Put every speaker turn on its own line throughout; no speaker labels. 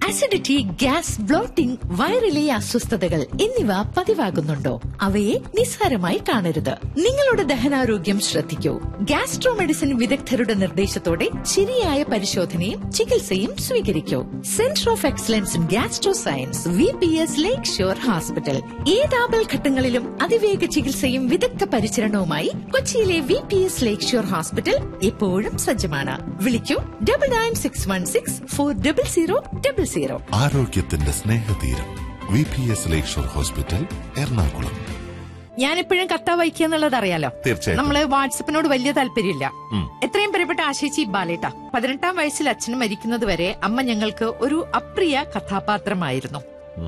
Acidity gas blotting വയറിലെ അസ്വസ്ഥതകൾ എന്നിവ പതിവാകുന്നുണ്ടോ അവയെ നിസ്സാരമായി കാണരുത് നിങ്ങളുടെ ദഹനാരോഗ്യം ശ്രദ്ധിക്കൂ ഗ്യാസ്ട്രോ മെഡിസിൻ വിദഗ്ധരുടെ നിർദ്ദേശത്തോടെ ശരിയായ പരിശോധനയും ചികിത്സയും സ്വീകരിക്കൂ centre of excellence in gastro science V P S lake shore hospital ഏതാപൽ ഘട്ടങ്ങളിലും അതിവേഗ ചികിത്സയും വിദഗ്ധ പരിചരണവുമായി കൊച്ചിയിലെ V P S lake shore hospital എപ്പോഴും സജ്ജമാണ് വിളിക്കൂ double nine six one six four double zero double zero
ആരോഗ്യത്തിന്റെ സ്നേഹതീരം V P S lakeshore hospital Ernakulam
ഞാനെപ്പോഴും കത്ത വായിക്കുക എന്നുള്ളത് അറിയാലോ
തീർച്ചയായിട്ടും.
നമ്മള് വാട്സപ്പിനോട് വലിയ താല്പര്യമില്ല
ഉം.
എത്രയും പ്രിയപ്പെട്ട ആശേച്ചി ബാലേട്ട പതിനെട്ടാം വയസ്സിൽ അച്ഛൻ മരിക്കുന്നത് വരെ അമ്മ ഞങ്ങൾക്ക് ഒരു അപ്രിയ കഥാപാത്രമായിരുന്നു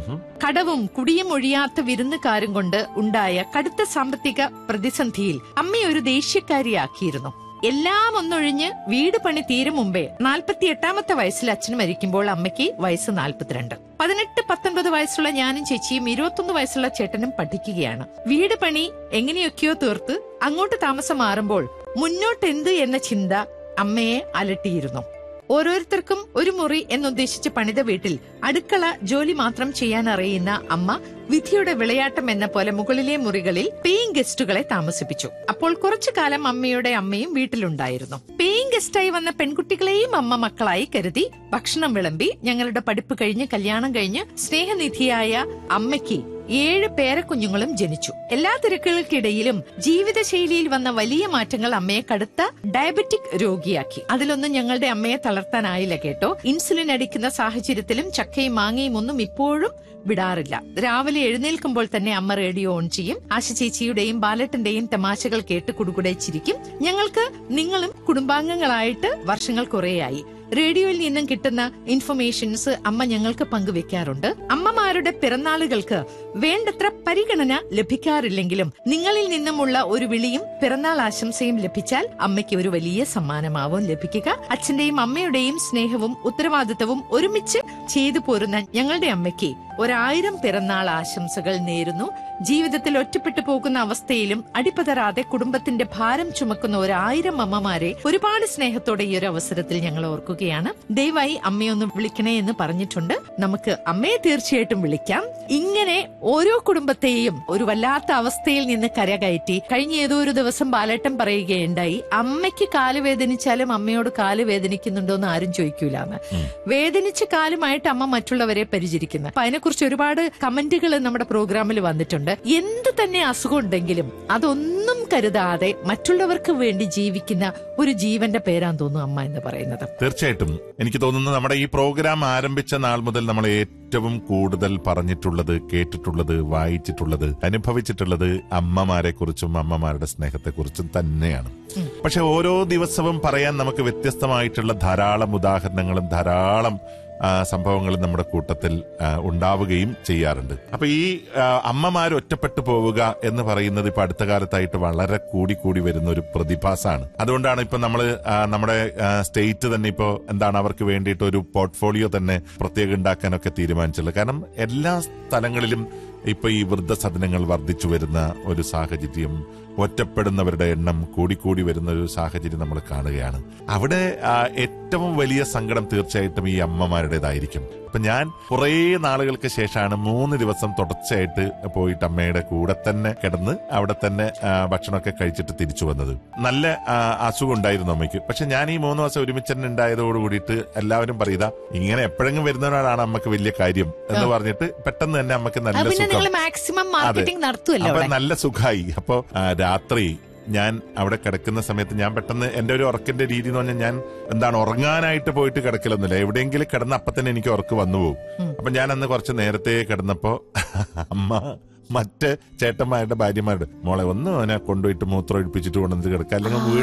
കടവും കുടിയും ഒഴിയാത്ത വിരുന്നുകാരും കൊണ്ട് ഉണ്ടായ കടുത്ത സാമ്പത്തിക പ്രതിസന്ധിയിൽ അമ്മയെ ഒരു ദേഷ്യക്കാരിയാക്കിയിരുന്നു എല്ലാം ഒന്നൊഴിഞ്ഞ് വീട് പണി തീരും മുമ്പേ നാൽപ്പത്തി എട്ടാമത്തെ വയസ്സിൽ അച്ഛൻ മരിക്കുമ്പോൾ അമ്മയ്ക്ക് വയസ്സ് നാൽപ്പത്തിരണ്ട് പതിനെട്ട് പത്തൊൻപത് വയസ്സുള്ള ഞാനും ചേച്ചിയും ഇരുപത്തൊന്ന് വയസ്സുള്ള ചേട്ടനും പഠിക്കുകയാണ് വീട് പണി എങ്ങനെയൊക്കെയോ തീർത്ത് അങ്ങോട്ട് താമസം മാറുമ്പോൾ മുന്നോട്ടെന്ത് എന്ന ചിന്ത അമ്മയെ അലട്ടിയിരുന്നു ഓരോരുത്തർക്കും ഒരു മുറി എന്നുദ്ദേശിച്ച് പണിത വീട്ടിൽ അടുക്കള ജോലി മാത്രം ചെയ്യാൻ അറിയുന്ന അമ്മ വിധിയുടെ വിളയാട്ടം എന്ന പോലെ മുകളിലെ മുറികളിൽ പേയിങ് ഗസ്റ്റുകളെ താമസിപ്പിച്ചു അപ്പോൾ കുറച്ചു കാലം അമ്മയുടെ അമ്മയും വീട്ടിലുണ്ടായിരുന്നു പേയിങ് ഗസ്റ്റായി വന്ന പെൺകുട്ടികളെയും അമ്മ മക്കളായി കരുതി ഭക്ഷണം വിളമ്പി ഞങ്ങളുടെ പഠിപ്പ് കഴിഞ്ഞ് കല്യാണം കഴിഞ്ഞ് സ്നേഹനിധിയായ അമ്മയ്ക്ക് ഏഴ് പേരക്കുഞ്ഞുങ്ങളും ജനിച്ചു എല്ലാ തിരക്കുകൾക്കിടയിലും ജീവിതശൈലിയിൽ വന്ന വലിയ മാറ്റങ്ങൾ അമ്മയെ കടുത്ത ഡയബറ്റിക് രോഗിയാക്കി അതിലൊന്നും ഞങ്ങളുടെ അമ്മയെ തളർത്താനായില്ല കേട്ടോ ഇൻസുലിൻ അടിക്കുന്ന സാഹചര്യത്തിലും ചക്കയും മാങ്ങയും ഒന്നും ഇപ്പോഴും വിടാറില്ല രാവിലെ എഴുന്നേൽക്കുമ്പോൾ തന്നെ അമ്മ റേഡിയോ ഓൺ ചെയ്യും ആശ ചേച്ചിയുടെയും ബാലട്ടന്റെയും തമാശകൾ കേട്ട് കുടുകുടെ ചിരിക്കും ഞങ്ങൾക്ക് നിങ്ങളും കുടുംബാംഗങ്ങളായിട്ട് വർഷങ്ങൾ കുറേയായി റേഡിയോയിൽ നിന്നും കിട്ടുന്ന ഇൻഫർമേഷൻസ് അമ്മ ഞങ്ങൾക്ക് പങ്കുവെക്കാറുണ്ട് അമ്മമാരുടെ പിറന്നാളുകൾക്ക് വേണ്ടത്ര പരിഗണന ലഭിക്കാറില്ലെങ്കിലും നിങ്ങളിൽ നിന്നുമുള്ള ഒരു വിളിയും പിറന്നാൾ ആശംസയും ലഭിച്ചാൽ അമ്മയ്ക്ക് ഒരു വലിയ സമ്മാനമാവും ലഭിക്കുക അച്ഛന്റെയും അമ്മയുടെയും സ്നേഹവും ഉത്തരവാദിത്തവും ഒരുമിച്ച് ചെയ്തു പോരുന്ന ഞങ്ങളുടെ അമ്മയ്ക്ക് ഒരായിരം പിറന്നാൾ ആശംസകൾ നേരുന്നു ജീവിതത്തിൽ ഒറ്റപ്പെട്ടു പോകുന്ന അവസ്ഥയിലും അടിപതറാതെ കുടുംബത്തിന്റെ ഭാരം ചുമക്കുന്ന ഒരായിരം അമ്മമാരെ ഒരുപാട് സ്നേഹത്തോടെ ഈ ഒരു അവസരത്തിൽ ഞങ്ങൾ ഓർക്കുകയാണ് ദയവായി അമ്മയൊന്ന് വിളിക്കണേ എന്ന് പറഞ്ഞിട്ടുണ്ട് നമുക്ക് അമ്മയെ തീർച്ചയായിട്ടും വിളിക്കാം ഇങ്ങനെ ഓരോ കുടുംബത്തെയും ഒരു വല്ലാത്ത അവസ്ഥയിൽ നിന്ന് കരകയറ്റി കഴിഞ്ഞ ഏതോ ഒരു ദിവസം ബാലേട്ടൻ പറയുകയുണ്ടായി അമ്മയ്ക്ക് കാല് വേദനിച്ചാലും അമ്മയോട് കാല് വേദനിക്കുന്നുണ്ടോ എന്ന് ആരും ചോദിക്കൂലെന്ന് വേദനിച്ച കാലുമായിട്ട് അമ്മ മറ്റുള്ളവരെ പരിചരിക്കുന്നത് അപ്പൊ അതിനെക്കുറിച്ച് ഒരുപാട് കമന്റുകൾ നമ്മുടെ പ്രോഗ്രാമിൽ വന്നിട്ടുണ്ട് എന്ത് തന്നെ അസുഖം ഉണ്ടെങ്കിലും അതൊന്നും കരുതാതെ മറ്റുള്ളവർക്ക് വേണ്ടി ജീവിക്കുന്ന ഒരു ജീവന്റെ പേരാന്ന് തോന്നുന്നു അമ്മ എന്ന് പറയുന്നത്
തീർച്ചയായിട്ടും എനിക്ക് തോന്നുന്നു നമ്മുടെ ഈ പ്രോഗ്രാം ആരംഭിച്ച നാൾ മുതൽ നമ്മൾ ഏറ്റവും കൂടുതൽ പറഞ്ഞിട്ടുള്ളത് കേട്ടിട്ടുള്ളത് വായിച്ചിട്ടുള്ളത് അനുഭവിച്ചിട്ടുള്ളത് അമ്മമാരെ കുറിച്ചും അമ്മമാരുടെ സ്നേഹത്തെക്കുറിച്ചും തന്നെയാണ് പക്ഷെ ഓരോ ദിവസവും പറയാൻ നമുക്ക് വ്യത്യസ്തമായിട്ടുള്ള ധാരാളം ഉദാഹരണങ്ങളും ധാരാളം ആ, സംഭവങ്ങളും നമ്മുടെ കൂട്ടത്തിൽ ആ, ഉണ്ടാവുകയും ചെയ്യാറുണ്ട് അപ്പൊ ഈ ആ, അമ്മമാർ ഒറ്റപ്പെട്ടു പോവുക എന്ന് പറയുന്നത് ഇപ്പൊ അടുത്ത കാലത്തായിട്ട് വളരെ കൂടി കൂടി വരുന്ന ഒരു പ്രതിഭാസമാണ് അതുകൊണ്ടാണ് ഇപ്പൊ നമ്മൾ നമ്മുടെ ആ, സ്റ്റേറ്റ് തന്നെ ഇപ്പോ എന്താണ് അവർക്ക് വേണ്ടിയിട്ട് ഒരു പോർട്ട്ഫോളിയോ തന്നെ പ്രത്യേകം ഉണ്ടാക്കാനൊക്കെ തീരുമാനിച്ചുള്ളത് കാരണം എല്ലാ സ്ഥലങ്ങളിലും ഇപ്പൊ ഈ വൃദ്ധസദനങ്ങൾ വർദ്ധിച്ചു വരുന്ന ഒരു സാഹചര്യം ഒറ്റപ്പെടുന്നവരുടെ എണ്ണം കൂടിക്കൂടി വരുന്ന ഒരു സാഹചര്യം നമ്മൾ കാണുകയാണ് അവിടെ ആ, ഏറ്റവും വലിയ സങ്കടം തീർച്ചയായിട്ടും ഈ അമ്മമാരുടേതായിരിക്കും അപ്പൊ ഞാൻ കുറേ നാളുകൾക്ക് ശേഷമാണ് മൂന്ന് ദിവസം തുടർച്ചയായിട്ട് പോയിട്ട് അമ്മയുടെ കൂടെ തന്നെ കിടന്ന് അവിടെ തന്നെ ആ, ഭക്ഷണമൊക്കെ കഴിച്ചിട്ട് തിരിച്ചു വന്നത് നല്ല ആ, അസുഖം ഉണ്ടായിരുന്നു അമ്മയ്ക്ക് പക്ഷെ ഞാൻ ഈ മൂന്ന് ദിവസം ഒരുമിച്ച് തന്നെ ഉണ്ടായതോട് കൂടിയിട്ട് എല്ലാവരും പറയുക ഇങ്ങനെ എപ്പോഴെങ്കിലും വരുന്നവരാണ് അമ്മക്ക് വലിയ കാര്യം എന്ന് പറഞ്ഞിട്ട് പെട്ടെന്ന് തന്നെ അമ്മക്ക്
അത്
നല്ല
പിന്നെ
സുഖം
നിങ്ങൾ മാക്സിമം മാർക്കറ്റിംഗ് നടത്തുമല്ലോ
അപ്പൊ
അവിടെ
നല്ല സുഖമായി അപ്പൊ ആ, രാത്രി ഞാൻ അവിടെ കിടക്കുന്ന സമയത്ത് ഞാൻ പെട്ടെന്ന് എന്റെ ഒരു ഉറക്കിന്റെ രീതി എന്ന് പറഞ്ഞാൽ ഞാൻ എന്താണ് ഉറങ്ങാനായിട്ട് പോയിട്ട് കിടക്കലൊന്നുമില്ല എവിടെയെങ്കിലും കിടന്ന അപ്പൊ തന്നെ എനിക്ക് ഉറക്ക് വന്നു പോകും അപ്പൊ ഞാൻ അന്ന് കുറച്ച് നേരത്തെ കിടന്നപ്പോ അമ്മ മറ്റ് ചേട്ടന്മാരുടെ ഭാര്യമാരുടെ മോളെ ഒന്ന് അവനെ കൊണ്ടുപോയിട്ട് മൂത്രം ഒഴിപ്പിച്ചിട്ട് കൊണ്ടുവന്ന് കിടക്കുക അല്ലെങ്കിൽ വീട്